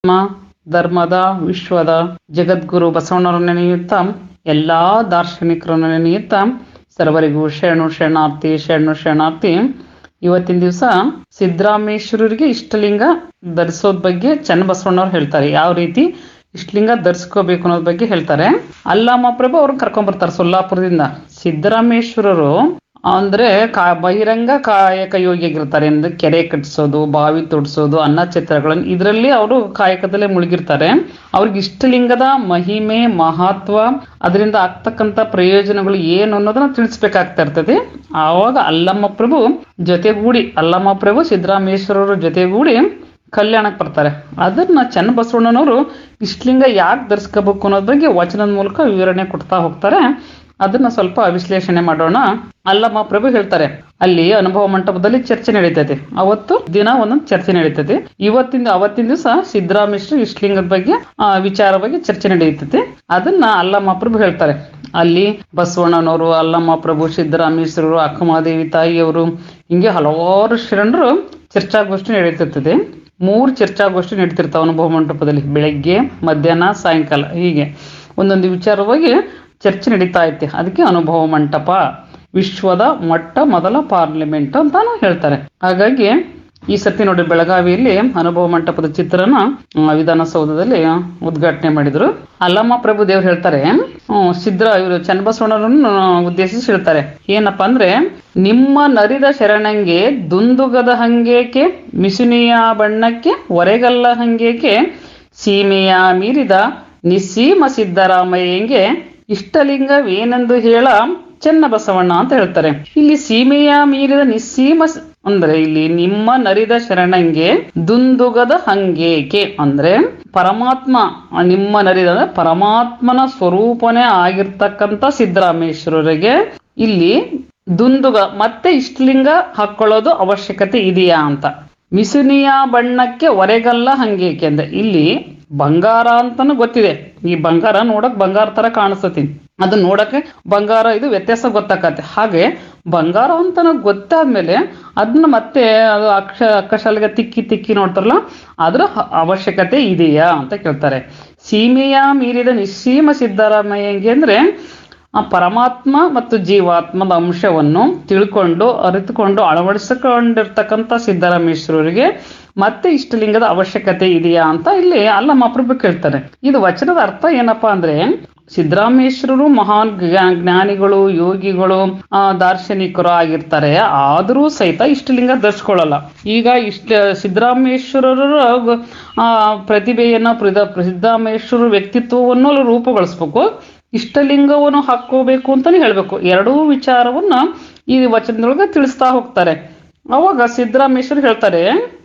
ನಮ್ಮ ಧರ್ಮದ ವಿಶ್ವದ ಜಗದ್ಗುರು ಬಸವಣ್ಣರನ್ನು ನೆನೆಯುತ್ತಾ ಎಲ್ಲಾ ದಾರ್ಶನಿಕರನ್ನು ನೆನೆಯುತ್ತಾ ಸರ್ವರಿಗೂ ಶರಣು ಶರಣಾರ್ಥಿ ಶರಣು ಶರಣಾರ್ಥಿ ಇವತ್ತಿನ ದಿವಸ ಸಿದ್ದರಾಮೇಶ್ವರರಿಗೆ ಇಷ್ಟಲಿಂಗ ಧರಿಸೋದ್ ಬಗ್ಗೆ ಚನ್ನಬಸವಣ್ಣವ್ರು ಹೇಳ್ತಾರೆ ಯಾವ ರೀತಿ ಇಷ್ಟಲಿಂಗ ಧರಿಸ್ಕೋಬೇಕು ಅನ್ನೋದ್ ಬಗ್ಗೆ ಹೇಳ್ತಾರೆ ಅಲ್ಲಮ್ಮ ಪ್ರಭು ಅವ್ರನ್ನ ಕರ್ಕೊಂಡ್ ಬರ್ತಾರೆ ಸೊಲ್ಲಾಪುರದಿಂದ ಸಿದ್ದರಾಮೇಶ್ವರರು ಅಂದ್ರೆ ಕಾ ಬಹಿರಂಗ ಕಾಯಕ ಯೋಗಿಯಾಗಿರ್ತಾರೆ ಅಂದ್ರೆ ಕೆರೆ ಕಟ್ಟಿಸೋದು ಬಾವಿ ತೊಡ್ಸೋದು ಅನ್ನ ಚಿತ್ರಗಳನ್ನು ಇದರಲ್ಲಿ ಅವರು ಕಾಯಕದಲ್ಲೇ ಮುಳುಗಿರ್ತಾರೆ ಅವ್ರಿಗೆ ಇಷ್ಟಲಿಂಗದ ಮಹಿಮೆ ಮಹತ್ವ ಅದರಿಂದ ಆಗ್ತಕ್ಕಂತ ಪ್ರಯೋಜನಗಳು ಏನು ಅನ್ನೋದನ್ನ ತಿಳಿಸ್ಬೇಕಾಗ್ತಾ ಇರ್ತದೆ ಆವಾಗ ಅಲ್ಲಮ್ಮ ಪ್ರಭು ಜೊತೆಗೂಡಿ ಅಲ್ಲಮ್ಮ ಪ್ರಭು ಸಿದ್ದರಾಮೇಶ್ವರರ ಜೊತೆಗೂಡಿ ಕಲ್ಯಾಣಕ್ಕೆ ಬರ್ತಾರೆ ಅದನ್ನ ಚನ್ನಬಸವಣ್ಣನವರು ಇಷ್ಟಲಿಂಗ ಯಾಕೆ ಧರಿಸ್ಕೋಬೇಕು ಅನ್ನೋದ್ ಬಗ್ಗೆ ವಚನದ ಮೂಲಕ ವಿವರಣೆ ಕೊಡ್ತಾ ಹೋಗ್ತಾರೆ ಅದನ್ನ ಸ್ವಲ್ಪ ವಿಶ್ಲೇಷಣೆ ಮಾಡೋಣ ಅಲ್ಲಮ್ಮ ಪ್ರಭು ಹೇಳ್ತಾರೆ ಅಲ್ಲಿ ಅನುಭವ ಮಂಟಪದಲ್ಲಿ ಚರ್ಚೆ ನಡೀತೈತೆ ಅವತ್ತು ದಿನ ಒಂದೊಂದು ಚರ್ಚೆ ನಡೀತೈತೆ ಇವತ್ತಿನ ಅವತ್ತಿನ ದಿವಸ ಸಿದ್ದರಾಮೇಶ್ವರ ಇಷ್ಟಲಿಂಗದ ಬಗ್ಗೆ ಆ, ವಿಚಾರ ಬಗ್ಗೆ ಚರ್ಚೆ ನಡೀತೈತೆ ಅದನ್ನ ಅಲ್ಲಮ್ಮ ಪ್ರಭು ಹೇಳ್ತಾರೆ ಅಲ್ಲಿ ಬಸವಣ್ಣನವರು ಅಲ್ಲಮ್ಮ ಪ್ರಭು ಸಿದ್ದರಾಮೇಶ್ವರರು ಅಕ್ಕಮಹಾದೇವಿ ತಾಯಿಯವರು ಹಿಂಗೆ ಹಲವಾರು ಶರಣರು ಚರ್ಚಾಗೋಷ್ಠಿ ನಡೀತಿರ್ತದೆ ಮೂರು ಚರ್ಚಾಗೋಷ್ಠಿ ನಡೀತಿರ್ತಾವ ಅನುಭವ ಮಂಟಪದಲ್ಲಿ ಬೆಳಗ್ಗೆ ಮಧ್ಯಾಹ್ನ ಸಾಯಂಕಾಲ ಹೀಗೆ ಒಂದೊಂದು ವಿಚಾರವಾಗಿ ಚರ್ಚೆ ನಡೀತಾ ಐತೆ ಅದಕ್ಕೆ ಅನುಭವ ಮಂಟಪ ವಿಶ್ವದ ಮೊಟ್ಟ ಮೊದಲ ಪಾರ್ಲಿಮೆಂಟ್ ಅಂತಾನು ಹೇಳ್ತಾರೆ ಹಾಗಾಗಿ ಈ ಸತಿ ನೋಡಿ ಬೆಳಗಾವಿಯಲ್ಲಿ ಅನುಭವ ಮಂಟಪದ ಚಿತ್ರನ ಆ, ವಿಧಾನಸೌಧದಲ್ಲಿ ಉದ್ಘಾಟನೆ ಮಾಡಿದ್ರು ಅಲ್ಲಮ್ಮ ಪ್ರಭು ದೇವ್ರು ಹೇಳ್ತಾರೆ ಹ್ಮ್, ಸಿದ್ರ ಇವರು ಚನ್ನಬಸವಣ್ಣರನ್ನು ಉದ್ದೇಶಿಸಿ ಹೇಳ್ತಾರೆ ಏನಪ್ಪಾ ಅಂದ್ರೆ ನಿಮ್ಮ ನರಿದ ಶರಣಂಗೆ ದುಂದುಗದ ಹಂಗೇಕೆ ಮಿಸುನಿಯ ಬಣ್ಣಕ್ಕೆ ಒರೆಗಲ್ಲ ಹಂಗೇಕೆ ಸೀಮೆಯ ಮೀರಿದ ನಿಸ್ಸೀಮ ಸಿದ್ದರಾಮಯ್ಯಂಗೆ ಇಷ್ಟಲಿಂಗವೇನೆಂದು ಹೇಳ ಚನ್ನಬಸವಣ್ಣ ಅಂತ ಹೇಳ್ತಾರೆ ಇಲ್ಲಿ ಸೀಮೆಯ ಮೀರಿದ ನಿಸ್ಸೀಮ ಸ- ಅಂದ್ರೆ ಇಲ್ಲಿ ನಿಮ್ಮ ನರಿದ ಶರಣಂಗೆ ದುಂದುಗದ ಹಂಗೇಕೆ ಅಂದ್ರೆ ಪರಮಾತ್ಮ ನಿಮ್ಮ ನರಿದ ಅಂದ್ರೆ ಪರಮಾತ್ಮನ ಸ್ವರೂಪನೇ ಆಗಿರ್ತಕ್ಕಂಥ ಸಿದ್ದರಾಮೇಶ್ವರರಿಗೆ ಇಲ್ಲಿ ದುಂದುಗ ಮತ್ತೆ ಇಷ್ಟಲಿಂಗ ಹಾಕೊಳ್ಳೋದು ಅವಶ್ಯಕತೆ ಇದೆಯಾ ಅಂತ ಮಿಸುನಿಯ ಬಣ್ಣಕ್ಕೆ ಒರೆಗಲ್ಲ ಹಂಗೇಕೆ ಅಂದ್ರೆ ಇಲ್ಲಿ ಬಂಗಾರ ಅಂತಾನು ಗೊತ್ತಿದೆ ಈ ಬಂಗಾರ ನೋಡಕ್ ಬಂಗಾರ ತರ ಕಾಣಿಸ್ತತಿ ಅದು ನೋಡಕ್ಕೆ ಬಂಗಾರ ಇದು ವ್ಯತ್ಯಾಸ ಗೊತ್ತಾಗತ್ತೆ ಹಾಗೆ ಬಂಗಾರ ಅಂತಾನು ಗೊತ್ತಾದ್ಮೇಲೆ ಅದನ್ನ ಮತ್ತೆ ಅದು ಅಕ್ಷ ಅಕ್ಕಶಾಲೆಗೆ ತಿಕ್ಕಿ ತಿಕ್ಕಿ ನೋಡ್ತಾರಲ್ಲ ಅದ್ರ ಹ- ಅವಶ್ಯಕತೆ ಇದೆಯಾ ಅಂತ ಕೇಳ್ತಾರೆ ಸೀಮೆಯ ಮೀರಿದ ನಿಸ್ಸೀಮ ಸಿದ್ದರಾಮಯ್ಯಂಗೆ ಅಂದ್ರೆ ಆ ಪರಮಾತ್ಮ ಮತ್ತು ಜೀವಾತ್ಮದ ಅಂಶವನ್ನು ತಿಳ್ಕೊಂಡು ಅರಿತುಕೊಂಡು ಅಳವಡಿಸಿಕೊಂಡಿರ್ತಕ್ಕಂಥ ಸಿದ್ದರಾಮೇಶ್ವರರಿಗೆ ಮತ್ತೆ ಇಷ್ಟಲಿಂಗದ ಅವಶ್ಯಕತೆ ಇದೆಯಾ ಅಂತ ಇಲ್ಲಿ ಅಲ್ಲಮ್ಮ ಪ್ರಭು ಕೇಳ್ತಾರೆ ಇದು ವಚನದ ಅರ್ಥ ಏನಪ್ಪಾ ಅಂದ್ರೆ ಸಿದ್ದರಾಮೇಶ್ವರರು ಮಹಾನ್ ಜ್ಞಾ- ಜ್ಞಾನಿಗಳು ಯೋಗಿಗಳು ಆ, ದಾರ್ಶನಿಕರು ಆಗಿರ್ತಾರೆ ಆದರೂ ಸಹಿತ ಇಷ್ಟಲಿಂಗ ಧರಿಸ್ಕೊಳ್ಳಲ್ಲ ಈಗ ಇಷ್ಟ ಸಿದ್ದರಾಮೇಶ್ವರರ ಆ, ಪ್ರತಿಭೆಯನ್ನ ಪ್ರಿದ- ಸಿದ್ದರಾಮೇಶ್ವರ ವ್ಯಕ್ತಿತ್ವವನ್ನು ಅಲ್ಲಿ ರೂಪುಗೊಳಿಸ್ಬೇಕು ಇಷ್ಟಲಿಂಗವನ್ನು ಹಾಕೋಬೇಕು ಅಂತಾನೆ ಹೇಳ್ಬೇಕು ಎರಡೂ ವಿಚಾರವನ್ನ ಈ ವಚನದೊಳಗೆ ತಿಳಿಸ್ತಾ ಹೋಗ್ತಾರೆ ಅವಾಗ ಸಿದ್ದರಾಮೇಶ್ವರ ಹೇಳ್ತಾರೆ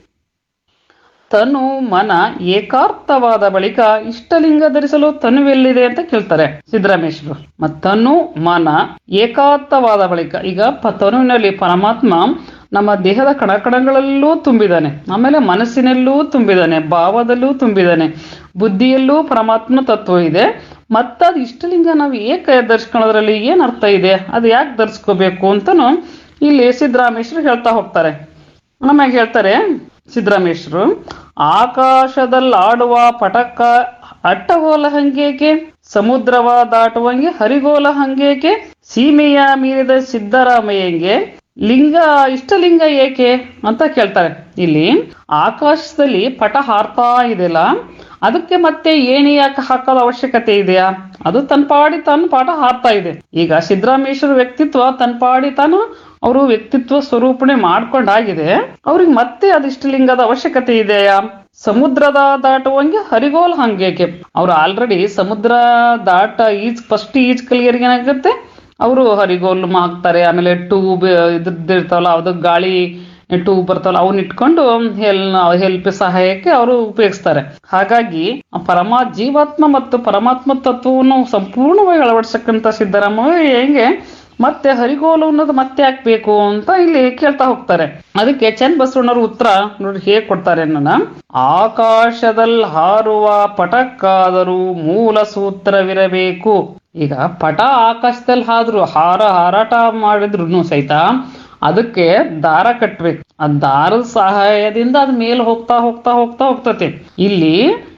ತನು ಮನ ಏಕಾರ್ಥವಾದ ಬಳಿಕ ಇಷ್ಟಲಿಂಗ ಧರಿಸಲು ತನುವೆಲ್ಲಿದೆ ಅಂತ ಕೇಳ್ತಾರೆ ಸಿದ್ದರಾಮೇಶ್ವರ ಮತ್ ತನು ಮನ ಏಕಾರ್ಥವಾದ ಬಳಿಕ ಈಗ ಪ- ತನುವಿನಲ್ಲಿ ಪರಮಾತ್ಮ ನಮ್ಮ ದೇಹದ ಕಣಕಣಗಳಲ್ಲೂ ತುಂಬಿದಾನೆ ಆಮೇಲೆ ಮನಸ್ಸಿನಲ್ಲೂ ತುಂಬಿದಾನೆ ಭಾವದಲ್ಲೂ ತುಂಬಿದಾನೆ ಬುದ್ಧಿಯಲ್ಲೂ ಪರಮಾತ್ಮ ತತ್ವ ಇದೆ ಮತ್ತದು ಇಷ್ಟಲಿಂಗ ನಾವು ಏಕೆ ಧರಿಸ್ಕೊಳ್ಳೋದ್ರಲ್ಲಿ ಏನ್ ಅರ್ಥ ಇದೆ ಅದು ಯಾಕೆ ಧರಿಸ್ಕೋಬೇಕು ಅಂತಾನು ಇಲ್ಲಿ ಸಿದ್ದರಾಮೇಶ್ವರ ಹೇಳ್ತಾ ಹೋಗ್ತಾರೆ ನಮಗೆ ಹೇಳ್ತಾರೆ ಸಿದ್ದರಾಮೇಶ್ವರು ಆಕಾಶದಲ್ಲಾಡುವ ಪಟಕ ಅಟ್ಟಗೋಲ ಹಂಗೇಕೆ ಸಮುದ್ರವ ದಾಟುವಂಗೆ ಹರಿಗೋಲ ಹಂಗೇಕೆ ಸೀಮೆಯ ಮೀರಿದ ಸಿದ್ದರಾಮಯ್ಯಂಗೆ ಲಿಂಗ ಇಷ್ಟಲಿಂಗ ಏಕೆ ಅಂತ ಕೇಳ್ತಾರೆ ಇಲ್ಲಿ ಆಕಾಶದಲ್ಲಿ ಪಟ ಹಾರ್ತಾ ಇದೆಯಲ್ಲ ಅದಕ್ಕೆ ಮತ್ತೆ ಏಣಿ ಯಾಕೆ ಹಾಕೋದ ಅವಶ್ಯಕತೆ ಇದೆಯಾ ಅದು ತನ್ನ ಪಾಡಿ ತಾನು ಪಾಠ ಹಾರ್ತಾ ಇದೆ ಈಗ ಸಿದ್ದರಾಮೇಶ್ವರ ವ್ಯಕ್ತಿತ್ವ ತನ್ನ ಪಾಡಿ ತಾನು ಅವರು ವ್ಯಕ್ತಿತ್ವ ಸ್ವರೂಪಣೆ ಮಾಡ್ಕೊಂಡಾಗಿದೆ ಅವ್ರಿಗೆ ಮತ್ತೆ ಅದಿಷ್ಟಲಿಂಗದ ಅವಶ್ಯಕತೆ ಇದೆಯಾ ಸಮುದ್ರದ ದಾಟುವಂಗೆ ಹರಿಗೋಲ್ ಹಂಗೇಕೆ ಅವ್ರು ಆಲ್ರೆಡಿ ಸಮುದ್ರ ದಾಟ ಈಜ್ ಫಸ್ಟ್ ಈಜ್ ಕಲಿಯರಿಗೆ ಏನಾಗುತ್ತೆ ಅವರು ಹರಿಗೋಲ್ ಹಾಕ್ತಾರೆ ಆಮೇಲೆ ಟ್ಯೂಬ್ ಇದ್ರದ್ದು ಇರ್ತಾವಲ್ಲ ಅದು ಗಾಳಿ ಟ್ಯೂಬ್ ಬರ್ತಾವಲ್ಲ ಅವನ್ನ ಇಟ್ಕೊಂಡು ಹೆಲ್ ಹೆಲ್ಪ್ ಸಹಾಯಕ್ಕೆ ಅವರು ಉಪಯೋಗಿಸ್ತಾರೆ ಹಾಗಾಗಿ ಆ ಪರಮಾ ಜೀವಾತ್ಮ ಮತ್ತು ಪರಮಾತ್ಮ ತತ್ವವನ್ನು ಸಂಪೂರ್ಣವಾಗಿ ಅಳವಡಿಸಕ್ಕಂತ ಸಿದ್ದರಾಮಯ್ಯ ಹೆಂಗೆ ಮತ್ತೆ ಹರಿಗೋಲು ಅನ್ನೋದು ಮತ್ತೆ ಹಾಕ್ಬೇಕು ಅಂತ ಇಲ್ಲಿ ಕೇಳ್ತಾ ಹೋಗ್ತಾರೆ ಅದಕ್ಕೆ ಚಂದ್ ಬಸವಣ್ಣವ್ರ ಉತ್ತರ ನೋಡಿ ಹೇಗ್ ಕೊಡ್ತಾರೆ ನನ್ನ ಆಕಾಶದಲ್ಲಿ ಹಾರುವ ಪಟಕ್ಕಾದರೂ ಮೂಲ ಸೂತ್ರವಿರಬೇಕು ಈಗ ಪಟ ಆಕಾಶದಲ್ಲಿ ಹಾದ್ರು ಹಾರ ಹಾರಾಟ ಮಾಡಿದ್ರು ಸಹಿತ ಅದಕ್ಕೆ ದಾರ ಕಟ್ಬೇಕು ಆ ದಾರದ ಸಹಾಯದಿಂದ ಅದ್ ಮೇಲೆ ಹೋಗ್ತಾ ಹೋಗ್ತಾ ಹೋಗ್ತಾ ಹೋಗ್ತತಿ ಇಲ್ಲಿ